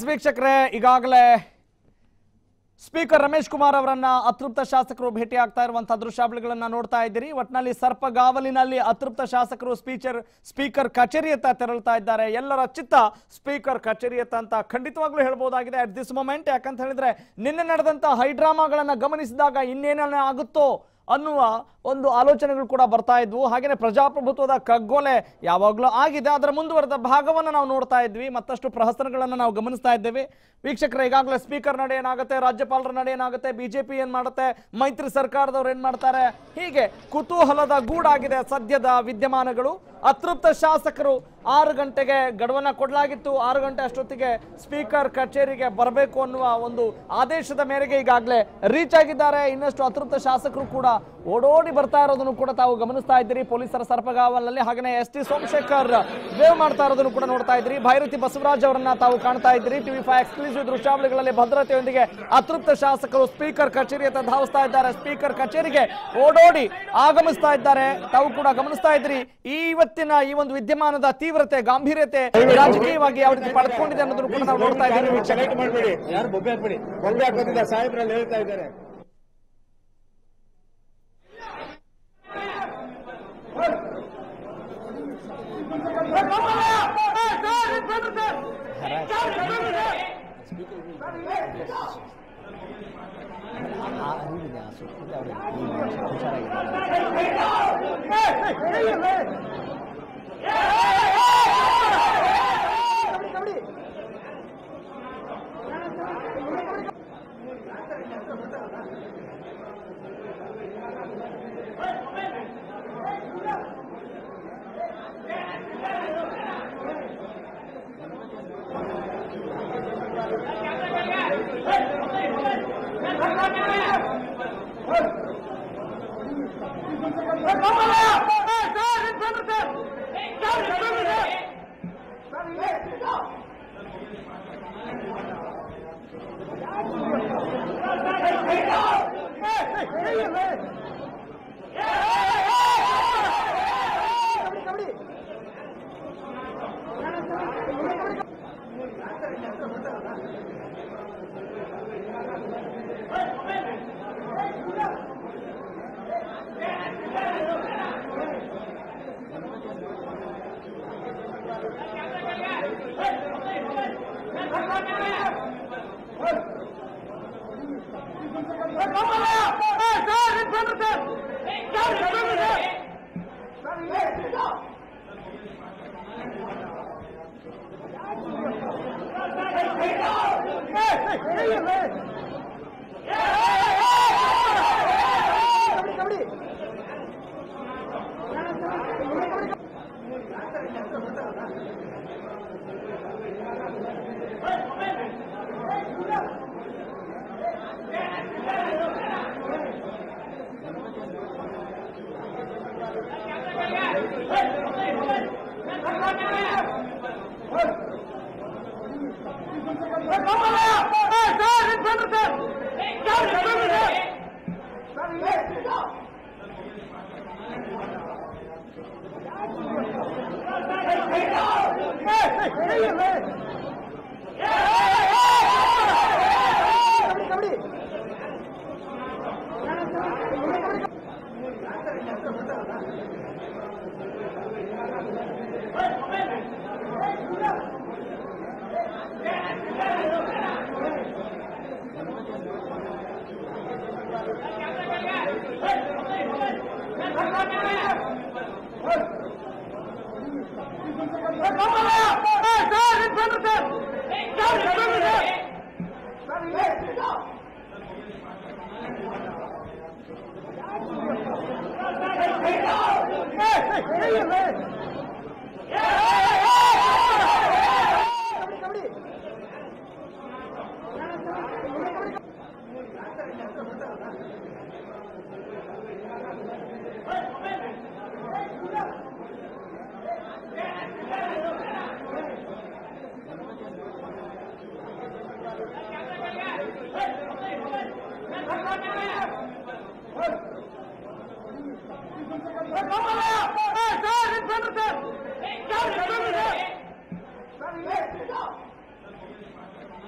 S ವೀಕ್ಷಕರೇ ಈಗಾಗಲೇ speaker Ramesh Kumar ಅವರನ್ನ ಅತೃಪ್ತ ಶಾಸಕರು ಭೇಟಿ ಆಗ್ತಾ ಇರುವಂತಹ ದೃಶ್ಯಾವಳಿಗಳನ್ನ ನೋಡ್ತಾ ಇದ್ದೀರಿ ಒಟ್ನಲ್ಲಿ ಸರ್ಪಗಾವಲಿನಲ್ಲಿ ಅತೃಪ್ತ ಶಾಸಕರು ಸ್ಪೀಚರ್ ಸ್ಪೀಕರ್ ಕಚೇರಿಯತ್ತ ತೆರಳ್ತಾ ಇದ್ದಾರೆ ಎಲ್ಲರ ಚಿತ್ತ ಸ್ಪೀಕರ್ ಕಚೇರಿಯತ್ತ ಅಂತ ಖಂಡಿತವಾಗ್ಲೂ ಹೇಳ್ಬೋದಾಗಿದೆ ಅಟ್ ದಿಸ್ ಮೊಮೆಂಟ್ ಯಾಕಂತ ಹೇಳಿದ್ರೆ ನಿನ್ನೆ ನಡೆದಂತ ಹೈಡ್ರಾಮಾಗಳನ್ನ ಗಮನಿಸಿದಾಗ ಇನ್ನೇನ ಆಗುತ್ತೋ ಅನ್ನುವ ಒಂದು ಆಲೋಚನೆಗಳು ಕೂಡ ಬರ್ತಾ ಇದ್ವು ಹಾಗೇನೆ ಪ್ರಜಾಪ್ರಭುತ್ವದ ಕಗ್ಗೊಲೆ ಯಾವಾಗಲೂ ಆಗಿದೆ ಅದರ ಮುಂದುವರೆದ ಭಾಗವನ್ನು ನಾವು ನೋಡ್ತಾ ಇದ್ವಿ ಮತ್ತಷ್ಟು ಪ್ರಹಸನಗಳನ್ನು ನಾವು ಗಮನಿಸ್ತಾ ಇದ್ದೇವೆ ವೀಕ್ಷಕರ ಈಗಾಗಲೇ ಸ್ಪೀಕರ್ ನಡೆ ಏನಾಗುತ್ತೆ ರಾಜ್ಯಪಾಲರ ನಡೆ ಏನಾಗುತ್ತೆ ಬಿಜೆಪಿ ಏನ್ ಮಾಡುತ್ತೆ ಮೈತ್ರಿ ಸರ್ಕಾರದವ್ರು ಏನ್ ಮಾಡ್ತಾರೆ ಹೀಗೆ ಕುತೂಹಲದ ಗೂಡಾಗಿದೆ ಸದ್ಯದ ವಿದ್ಯಮಾನಗಳು ಅತೃಪ್ತ ಶಾಸಕರು ಆರು ಗಂಟೆಗೆ ಗಡುವನ್ನ ಕೊಡಲಾಗಿತ್ತು ಆರು ಗಂಟೆ ಅಷ್ಟೊತ್ತಿಗೆ ಸ್ಪೀಕರ್ ಕಚೇರಿಗೆ ಬರಬೇಕು ಅನ್ನುವ ಒಂದು ಆದೇಶದ ಮೇರೆಗೆ ಈಗಾಗಲೇ ರೀಚ್ ಆಗಿದ್ದಾರೆ ಇನ್ನಷ್ಟು ಅತೃಪ್ತ ಶಾಸಕರು ಕೂಡ ಓಡೋಡಿ ಬರ್ತಾ ಇರೋದನ್ನು ಕೂಡ ತಾವು ಗಮನಿಸ್ತಾ ಇದ್ದೀರಿ ಪೊಲೀಸರ ಸರ್ಪಗಾವಲಿನಲ್ಲಿ ಹಾಗೆಯೇ ಎಸ್ ಟಿ ಸೋಮಶೇಖರ್ ವೇವ್ ಮಾಡ್ತಾ ಇರೋದನ್ನು ಕೂಡ ನೋಡ್ತಾ ಇದ್ದೀರಿ ಭೈರತಿ ಬಸವರಾಜ್ ಅವರನ್ನ ತಾವು ಕಾಣ್ತಾ ಇದ್ದೀರಿ ಟಿವಿ ಫೈವ್ ಎಕ್ಸ್ಕ್ಲೂಸಿವ್ ದೃಶ್ಯಾವಳಿಗಳಲ್ಲಿ ಭದ್ರತೆಯೊಂದಿಗೆ ಅತೃಪ್ತ ಶಾಸಕರು ಸ್ಪೀಕರ್ ಕಚೇರಿಯತ್ತ ಧಾವಿಸ್ತಾ ಇದ್ದಾರೆ ಸ್ಪೀಕರ್ ಕಚೇರಿಗೆ ಓಡೋಡಿ ಆಗಮಿಸ್ತಾ ಇದ್ದಾರೆ ತಾವು ಕೂಡ ಗಮನಿಸ್ತಾ ಇದ್ದೀರಿ ಈ ಇವತ್ತಿನ ಈ ಒಂದು ವಿದ್ಯಮಾನದ ತೀವ್ರತೆ ಗಾಂಭೀರ್ಯತೆ ರಾಜಕೀಯವಾಗಿ ಯಾವ ರೀತಿ ಪಡ್ಕೊಂಡಿದೆ ಅನ್ನೋದನ್ನು ಕೂಡ ನಾವು ನೋಡ್ತಾ ಇದ್ದೀವಿ ವೀಕ್ಷಕರೇ. ಸೆಲೆಕ್ಟ್ ಮಾಡಬೇಡಿ ಯಾರು ಬೊಬ್ಬೆ ಹಾಕ್ಬೇಡಿ ಬೊಬ್ಬೆ ಹಾಕೋದಿಲ್ಲ ಸಾಹೇಬ್ರಲ್ಲಿ ಹೇಳ್ತಾ ಇದ್ದಾರೆ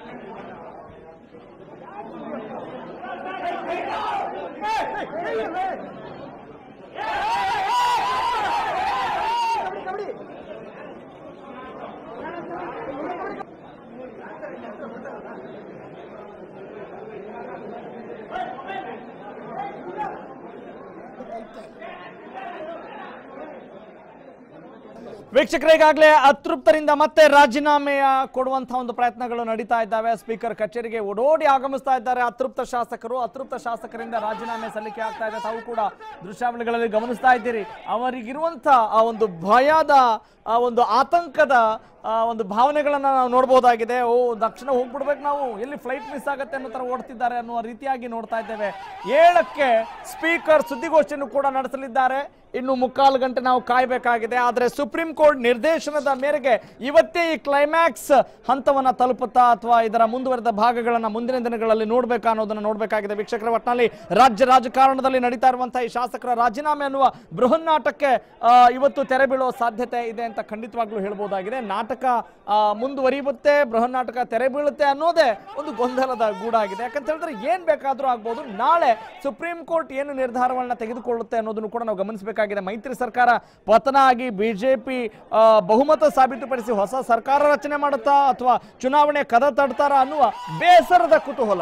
ವೀಕ್ಷಕರೇ ಈಗಾಗಲೇ ಅತೃಪ್ತರಿಂದ ಮತ್ತೆ ರಾಜೀನಾಮೆಯ ಕೊಡುವಂತಹ ಒಂದು ಪ್ರಯತ್ನಗಳು ನಡೀತಾ ಇದ್ದಾವೆ ಸ್ಪೀಕರ್ ಕಚೇರಿಗೆ ಓಡೋಡಿ ಆಗಮಿಸ್ತಾ ಇದ್ದಾರೆ ಅತೃಪ್ತ ಶಾಸಕರು ಅತೃಪ್ತ ಶಾಸಕರಿಂದ ರಾಜೀನಾಮೆ ಸಲ್ಲಿಕೆ ಆಗ್ತಾ ಇದೆ ತಾವು ಕೂಡ ದೃಶ್ಯಾವಳಿಗಳಲ್ಲಿ ಗಮನಿಸ್ತಾ ಇದ್ದೀರಿ ಅವರಿಗಿರುವಂತ ಆ ಒಂದು ಭಯದ ಆ ಒಂದು ಆತಂಕದ ಆ ಒಂದು ಭಾವನೆಗಳನ್ನ ನಾವು ನೋಡಬಹುದಾಗಿದೆ ಓ ದಕ್ಷಿಣ ಹೋಗ್ಬಿಡ್ಬೇಕು ನಾವು ಎಲ್ಲಿ ಫ್ಲೈಟ್ ಮಿಸ್ ಆಗುತ್ತೆ ಅನ್ನೋ ತರ ಓಡ್ತಿದ್ದಾರೆ ಅನ್ನುವ ರೀತಿಯಾಗಿ ನೋಡ್ತಾ ಇದ್ದೇವೆ ಏಳಕ್ಕೆ ಸ್ಪೀಕರ್ ಸುದ್ದಿಗೋಷ್ಠಿಯನ್ನು ಕೂಡ ನಡೆಸಲಿದ್ದಾರೆ ಇನ್ನು ಮುಕ್ಕಾಲು ಗಂಟೆ ನಾವು ಕಾಯಬೇಕಾಗಿದೆ ಆದರೆ ಸುಪ್ರೀಂ ಕೋರ್ಟ್ ನಿರ್ದೇಶನದ ಮೇರೆಗೆ ಇವತ್ತೇ ಈ ಕ್ಲೈಮ್ಯಾಕ್ಸ್ ಹಂತವನ್ನ ತಲುಪುತ್ತಾ ಅಥವಾ ಇದರ ಮುಂದುವರೆದ ಭಾಗಗಳನ್ನ ಮುಂದಿನ ದಿನಗಳಲ್ಲಿ ನೋಡ್ಬೇಕಾ ಅನ್ನೋದನ್ನ ನೋಡಬೇಕಾಗಿದೆ ವೀಕ್ಷಕರ ಒಟ್ಟಿನಲ್ಲಿ ರಾಜ್ಯ ರಾಜಕಾರಣದಲ್ಲಿ ನಡೀತಾ ಇರುವಂತಹ ಈ ಶಾಸಕರ ರಾಜೀನಾಮೆ ಅನ್ನುವ ಬೃಹನ್ನಾಟಕ್ಕೆ ಆ, ಇವತ್ತು ತೆರೆ ಬೀಳುವ ಸಾಧ್ಯತೆ ಇದೆ ಅಂತ ಖಂಡಿತವಾಗ್ಲೂ ಹೇಳ್ಬೋದಾಗಿದೆ ನಾಟಕ ಆ, ಮುಂದುವರಿಯುತ್ತೆ ಬೃಹನ್ನಾಟಕ ತೆರೆ ಬೀಳುತ್ತೆ ಅನ್ನೋದೇ ಒಂದು ಗೊಂದಲದ ಗೂಡಾಗಿದೆ ಯಾಕಂತ ಹೇಳಿದ್ರೆ ಏನ್ ಬೇಕಾದ್ರೂ ಆಗ್ಬೋದು ನಾಳೆ ಸುಪ್ರೀಂ ಕೋರ್ಟ್ ಏನು ನಿರ್ಧಾರವನ್ನ ತೆಗೆದುಕೊಳ್ಳುತ್ತೆ ಅನ್ನೋದನ್ನು ಕೂಡ ನಾವು ಗಮನಿಸಬೇಕಾಗಿದೆ ಮೈತ್ರಿ ಸರ್ಕಾರ ಪತನ ಆಗಿ ಬಿಜೆಪಿ ಬಹುಮತ ಸಾಬೀತುಪಡಿಸಿ ಹೊಸ ಸರ್ಕಾರ ರಚನೆ ಮಾಡುತ್ತಾ ಅಥವಾ ಚುನಾವಣೆ ಕದ ತಡ್ತಾರ ಅನ್ನುವ ಬೇಸರದ ಕುತೂಹಲ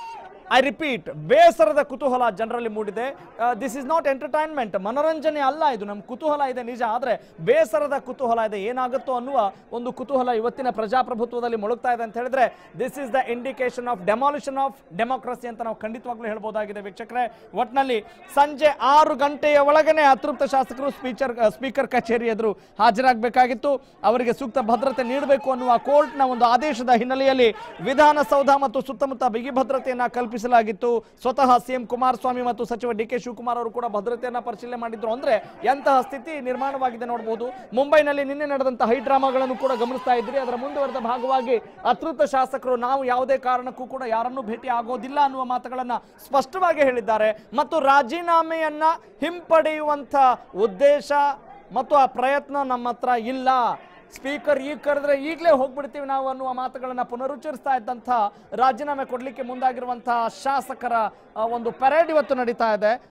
ಐ ರಿಪೀಟ್ ಬೇಸರದ ಕುತೂಹಲ ಜನರಲ್ಲಿ ಮೂಡಿದೆ ದಿಸ್ ಇಸ್ ನಾಟ್ ಎಂಟರ್ಟೈನ್ಮೆಂಟ್ ಮನೋರಂಜನೆ ಅಲ್ಲ ಇದು ನಮ್ಮ ಕುತೂಹಲ ಇದೆ ನಿಜ ಆದರೆ ಬೇಸರದ ಕುತೂಹಲ ಇದೆ ಏನಾಗುತ್ತೋ ಅನ್ನುವ ಒಂದು ಕುತೂಹಲ ಇವತ್ತಿನ ಪ್ರಜಾಪ್ರಭುತ್ವದಲ್ಲಿ ಮುಳುಗ್ತಾ ಇದೆ ಅಂತ ಹೇಳಿದ್ರೆ this is the indication of demolition of democracy ಅಂತ ನಾವು ಖಂಡಿತವಾಗ್ಲೂ ಹೇಳ್ಬೋದಾಗಿದೆ ವೀಕ್ಷಕರೇ ಒಟ್ಟಿನಲ್ಲಿ ಸಂಜೆ ಆರು ಗಂಟೆಯ ಒಳಗನೆ ಅತೃಪ್ತ ಶಾಸಕರು ಸ್ಪೀಕರ್ ಸ್ಪೀಕರ್ ಕಚೇರಿ ಎದುರು ಹಾಜರಾಗಬೇಕಾಗಿತ್ತು ಅವರಿಗೆ ಸೂಕ್ತ ಭದ್ರತೆ ನೀಡಬೇಕು ಅನ್ನುವ ಕೋರ್ಟ್ನ ಒಂದು ಆದೇಶದ ಹಿನ್ನೆಲೆಯಲ್ಲಿ ವಿಧಾನಸೌಧ ಮತ್ತು ಸುತ್ತಮುತ್ತ ಬಿಗಿ ಭದ್ರತೆಯನ್ನ ಕಲ್ಪಿಸಲಾಗಿತ್ತು ಸ್ವತಃ ಸಿಎಂ ಕುಮಾರಸ್ವಾಮಿ ಮತ್ತು ಸಚಿವ ಡಿ ಕೆ ಶಿವಕುಮಾರ್ ಅವರು ಕೂಡ ಭದ್ರತೆಯನ್ನ ಪರಿಶೀಲನೆ ಮಾಡಿದ್ರು ಅಂದ್ರೆ ಎಂತಹ ಸ್ಥಿತಿ ನಿರ್ಮಾಣವಾಗಿದೆ ನೋಡಬಹುದು ಮುಂಬೈನಲ್ಲಿ ನಿನ್ನೆ ನಡೆದಂತಹ ಹೈ ಡ್ರಾಮಾಗಳನ್ನು ಕೂಡ ಗಮನಿಸ್ತಾ ಇದ್ರಿ ಅದರ ಮುಂದುವರೆದ ಭಾಗವಾಗಿ ಅತೃಪ್ತ ಶಾಸಕರು ನಾವು ಯಾವುದೇ ಕಾರಣಕ್ಕೂ ಕೂಡ ಯಾರನ್ನೂ ಭೇಟಿ ಆಗೋದಿಲ್ಲ ಅನ್ನುವ ಮಾತುಗಳನ್ನ ಸ್ಪಷ್ಟವಾಗಿ ಹೇಳಿದ್ದಾರೆ ಮತ್ತು ರಾಜೀನಾಮೆಯನ್ನ ಹಿಂಪಡೆಯುವಂತ ಉದ್ದೇಶ ಮತ್ತು ಆ ಪ್ರಯತ್ನ ನಮ್ಮ ಹತ್ರ ಇಲ್ಲ ಸ್ಪೀಕರ್ ಈಗ ಕರೆದ್ರೆ ಈಗಲೇ ಹೋಗ್ಬಿಡ್ತೀವಿ ನಾವು ಅನ್ನುವ ಮಾತುಗಳನ್ನ ಪುನರುಚ್ಚರಿಸ್ತಾ ಇದ್ದಂಥ ರಾಜೀನಾಮೆ ಕೊಡಲಿಕ್ಕೆ ಮುಂದಾಗಿರುವಂತಹ ಶಾಸಕರ ಆ, ಒಂದು ಪರೇಡ್ ಇವತ್ತು ನಡೀತಾ ಇದೆ